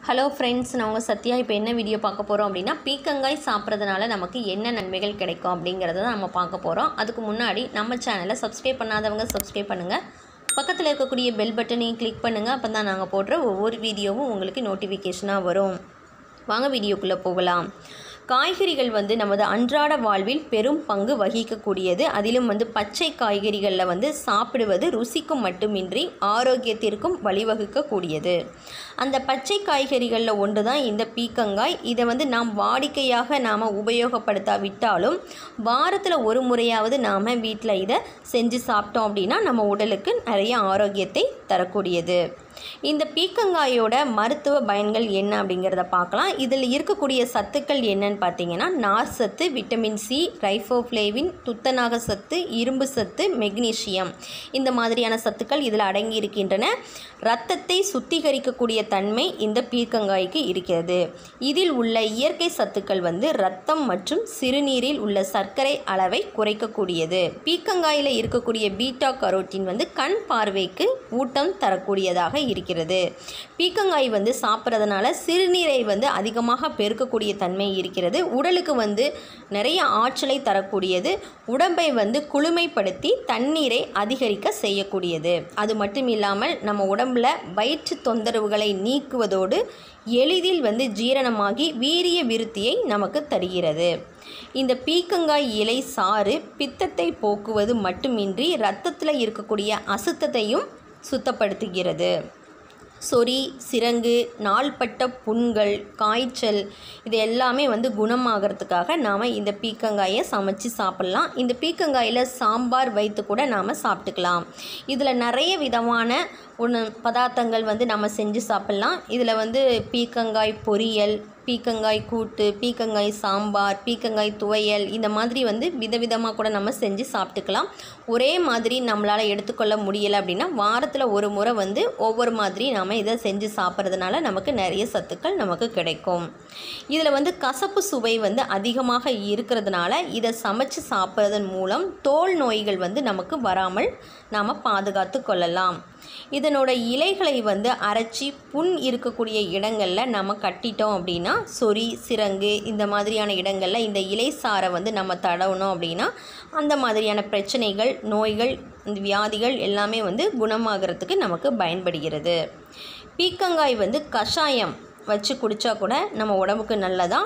hello friends நான் உங்கள் சத்யா இப்போ என்ன வீடியோ பார்க்க போகிறோம் அப்படின்னா பீக்கங்காய் சாப்பிட்றதுனால நமக்கு என்ன நன்மைகள் கிடைக்கும் அப்படிங்கிறத தான் நம்ம பார்க்க போகிறோம் அதுக்கு முன்னாடி நம்ம சேனலை சப்ஸ்கிரைப் பண்ணாதவங்க சப்ஸ்கிரைப் பண்ணுங்கள் பக்கத்தில் இருக்கக்கூடிய பெல் பட்டனையும் கிளிக் பண்ணுங்கள் அப்போ தான் நாங்கள் போடுற ஒவ்வொரு வீடியோவும் உங்களுக்கு நோட்டிஃபிகேஷனாக வரும் வாங்க வீடியோக்குள்ளே போகலாம் காய்கறிகள் வந்து நமது அன்றாட வாழ்வில் பெரும் பங்கு வகிக்கக்கூடியது அதிலும் வந்து பச்சை காய்கறிகளில் வந்து சாப்பிடுவது ருசிக்கும் மட்டுமின்றி ஆரோக்கியத்திற்கும் வழிவகுக்கக்கூடியது அந்த பச்சை காய்கறிகளில் ஒன்று தான் இந்த பீக்கங்காய் இதை வந்து நாம் வாடிக்கையாக நாம் உபயோகப்படுத்தாவிட்டாலும் வாரத்தில் ஒரு முறையாவது நாம் வீட்டில் இதை செஞ்சு சாப்பிட்டோம் அப்படின்னா நம்ம உடலுக்கு நிறைய ஆரோக்கியத்தை தரக்கூடியது இந்த பீக்கங்காயோட மருத்துவ பயன்கள் என்ன அப்படிங்கிறத பார்க்கலாம் இதில் இருக்கக்கூடிய சத்துக்கள் என்னன்னு பார்த்தீங்கன்னா நார் சத்து விட்டமின் சி ரைஃபோஃப்ளேவின் துத்தநாக சத்து இரும்பு சத்து மெக்னீசியம் இந்த மாதிரியான சத்துக்கள் இதில் அடங்கி இருக்கின்றன இரத்தத்தை சுத்திகரிக்கக்கூடிய தன்மை இந்த பீர்க்கங்காய்க்கு இருக்கிறது இதில் உள்ள இயற்கை சத்துக்கள் வந்து இரத்தம் மற்றும் சிறுநீரில் உள்ள சர்க்கரை அளவை குறைக்கக்கூடியது பீக்கங்காயில் இருக்கக்கூடிய பீட்டா கரோட்டின் வந்து கண் பார்வைக்கு ஊட்டம் தரக்கூடியதாக இருக்கிறது பீக்கங்காய் வந்து சாப்பிட்றதுனால சிறுநீரை வந்து அதிகமாக பெருக்கக்கூடிய தன்மை இருக்கிறது உடலுக்கு வந்து நிறைய ஆற்றலை தரக்கூடியது உடம்பை வந்து குளுமைப்படுத்தி தண்ணீரை அதிகரிக்க செய்யக்கூடியது அது மட்டும் இல்லாமல் நம்ம உடம்புல வயிற்று தொந்தரவுகளை நீக்குவதோடு எளிதில் வந்து ஜீரணமாகி வீரிய விருத்தியை நமக்கு தருகிறது இந்த பீக்கங்காய் இலை சாறு பித்தத்தை போக்குவது மட்டுமின்றி இரத்தத்தில் இருக்கக்கூடிய அசுத்தத்தையும் சுத்தப்படுத்துகிறது சொறி சிரங்கு நாள்பட்ட புண்கள் காய்ச்சல் இது எல்லாமே வந்து குணமாகறதுக்காக நாம் இந்த பீக்கங்காயை சமைச்சு சாப்பிட்லாம் இந்த பீக்கங்காயில் சாம்பார் வைத்து கூட நாம் சாப்பிட்டுக்கலாம் இதில் நிறைய விதமான ஒன்று பதார்த்தங்கள் வந்து நம்ம செஞ்சு சாப்பிட்லாம் இதில் வந்து பீக்கங்காய் பொரியல் பீக்கங்காய் கூட்டு பீக்கங்காய் சாம்பார் பீக்கங்காய் துவையல் இந்த மாதிரி வந்து விதவிதமாக கூட நம்ம செஞ்சு சாப்பிட்டுக்கலாம் ஒரே மாதிரி நம்மளால் எடுத்துக்கொள்ள முடியலை அப்படின்னா வாரத்தில் ஒரு முறை வந்து ஒவ்வொரு மாதிரி நாம் இதை செஞ்சு சாப்பிட்றதுனால நமக்கு நிறைய சத்துக்கள் நமக்கு கிடைக்கும் இதில் வந்து கசப்பு சுவை வந்து அதிகமாக இருக்கிறதுனால இதை சமைச்சு சாப்பிட்றதன் மூலம் தோல் நோய்கள் வந்து நமக்கு வராமல் நாம் பாதுகாத்து கொள்ளலாம் இதனோட இலைகளை வந்து அரைச்சி புண் இருக்கக்கூடிய இடங்களில் நம்ம கட்டிட்டோம் அப்படின்னா சொறி சிரங்கு இந்த மாதிரியான இடங்களில் இந்த இலை சாரை வந்து நம்ம தடவணும் அப்படின்னா அந்த மாதிரியான பிரச்சனைகள் நோய்கள் இந்த வியாதிகள் எல்லாமே வந்து குணமாகறதுக்கு நமக்கு பயன்படுகிறது பீக்கங்காய் வந்து கஷாயம் வச்சு குடித்தா கூட நம்ம உடம்புக்கு நல்லதான்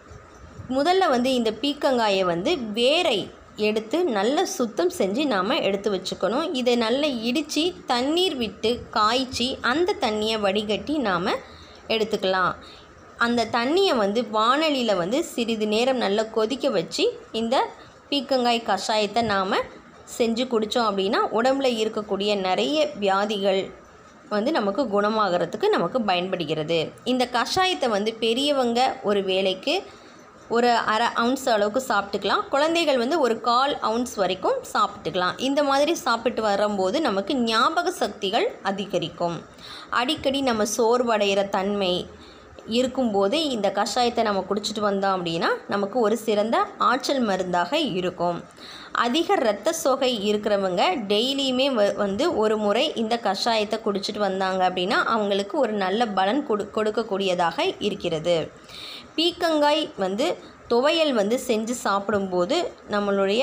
முதல்ல வந்து இந்த பீக்கங்காயை வந்து வேரை எடுத்து நல்லா சுத்தம் செஞ்சு நாம் எடுத்து வச்சுக்கணும் இதை நல்லா இடித்து தண்ணீர் விட்டு காய்ச்சி அந்த தண்ணியை வடிகட்டி நாம் எடுத்துக்கலாம் அந்த தண்ணியை வந்து வானலியில் வந்து சிறிது நேரம் நல்லா கொதிக்க வச்சு இந்த பீக்கங்காய் கஷாயத்தை நாம் செஞ்சு குடித்தோம் அப்படின்னா உடம்புல இருக்கக்கூடிய நிறைய வியாதிகள் வந்து நமக்கு குணமாகறதுக்கு நமக்கு பயன்படுகிறது இந்த கஷாயத்தை வந்து பெரியவங்க ஒரு வேலைக்கு ஒரு அரை அவுன்ஸ் அளவுக்கு சாப்பிட்டுக்கலாம் குழந்தைகள் வந்து ஒரு கால் அவுன்ஸ் வரைக்கும் சாப்பிட்டுக்கலாம் இந்த மாதிரி சாப்பிட்டு வரும்போது நமக்கு ஞாபக சக்திகள் அதிகரிக்கும் அடிக்கடி நம்ம சோர்வடைகிற தன்மை இருக்கும்போது இந்த கஷாயத்தை நம்ம குடிச்சிட்டு வந்தோம் அப்படின்னா நமக்கு ஒரு சிறந்த ஆற்றல் மருந்தாக இருக்கும் அதிக இரத்த சோகை இருக்கிறவங்க டெய்லியுமே வ வந்து ஒரு முறை இந்த கஷாயத்தை குடிச்சிட்டு வந்தாங்க அப்படின்னா அவங்களுக்கு ஒரு நல்ல பலன் கொடு கொடுக்கக்கூடியதாக இருக்கிறது பீக்கங்காய் வந்து துவையல் வந்து செஞ்சு சாப்பிடும்போது நம்மளுடைய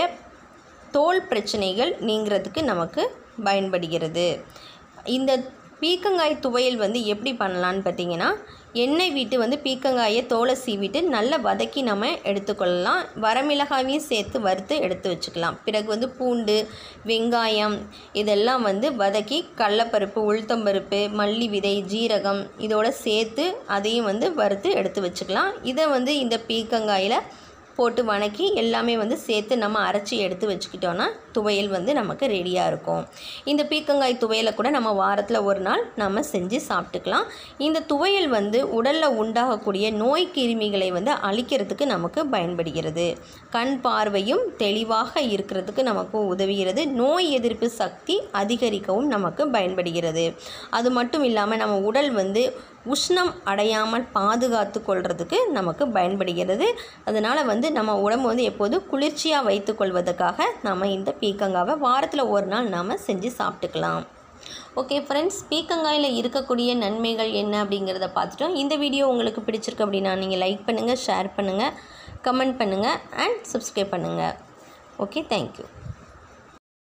தோல் பிரச்சனைகள் நீங்கிறதுக்கு நமக்கு பயன்படுகிறது இந்த பீக்கங்காய் துவையல் வந்து எப்படி பண்ணலான்னு பார்த்தீங்கன்னா எண்ணெய் விட்டு வந்து பீக்கங்காயை தோலை சீவிட்டு நல்லா வதக்கி நம்ம எடுத்துக்கொள்ளலாம் வரமிளகாவையும் சேர்த்து வறுத்து எடுத்து வச்சுக்கலாம் பிறகு வந்து பூண்டு வெங்காயம் இதெல்லாம் வந்து வதக்கி கடலப்பருப்பு உளுத்தம்பருப்பு மல்லி விதை ஜீரகம் இதோடு சேர்த்து அதையும் வந்து வறுத்து எடுத்து வச்சுக்கலாம் இதை வந்து இந்த பீக்கங்காயில் போட்டு வணக்கி எல்லாமே வந்து சேர்த்து நம்ம அரைச்சி எடுத்து வச்சுக்கிட்டோன்னா துவையல் வந்து நமக்கு ரெடியாக இருக்கும் இந்த பீக்கங்காய் துவையலை கூட நம்ம வாரத்தில் ஒரு நாள் நம்ம செஞ்சு சாப்பிட்டுக்கலாம் இந்த துவையல் வந்து உடலில் உண்டாகக்கூடிய நோய் கிருமிகளை வந்து அழிக்கிறதுக்கு நமக்கு பயன்படுகிறது கண் பார்வையும் தெளிவாக இருக்கிறதுக்கு நமக்கு உதவுகிறது நோய் எதிர்ப்பு சக்தி அதிகரிக்கவும் நமக்கு பயன்படுகிறது அது மட்டும் இல்லாமல் நம்ம உடல் வந்து உஷ்ணம் அடையாமல் பாதுகாத்து கொள்றதுக்கு நமக்கு பயன்படுகிறது அதனால் வந்து நம்ம உடம்பு வந்து எப்போதும் குளிர்ச்சியாக வைத்துக்கொள்வதற்காக நம்ம இந்த பீக்கங்காவை வாரத்தில் ஒரு நாள் நாம் செஞ்சு சாப்பிட்டுக்கலாம் ஓகே ஃப்ரெண்ட்ஸ் பீக்கங்காயில் இருக்கக்கூடிய நன்மைகள் என்ன அப்படிங்கிறத பார்த்துட்டோம் இந்த வீடியோ உங்களுக்கு பிடிச்சிருக்கு அப்படின்னா நீங்கள் லைக் பண்ணுங்கள் ஷேர் பண்ணுங்கள் கமெண்ட் பண்ணுங்கள் அண்ட் சப்ஸ்கிரைப் பண்ணுங்கள் ஓகே தேங்க்யூ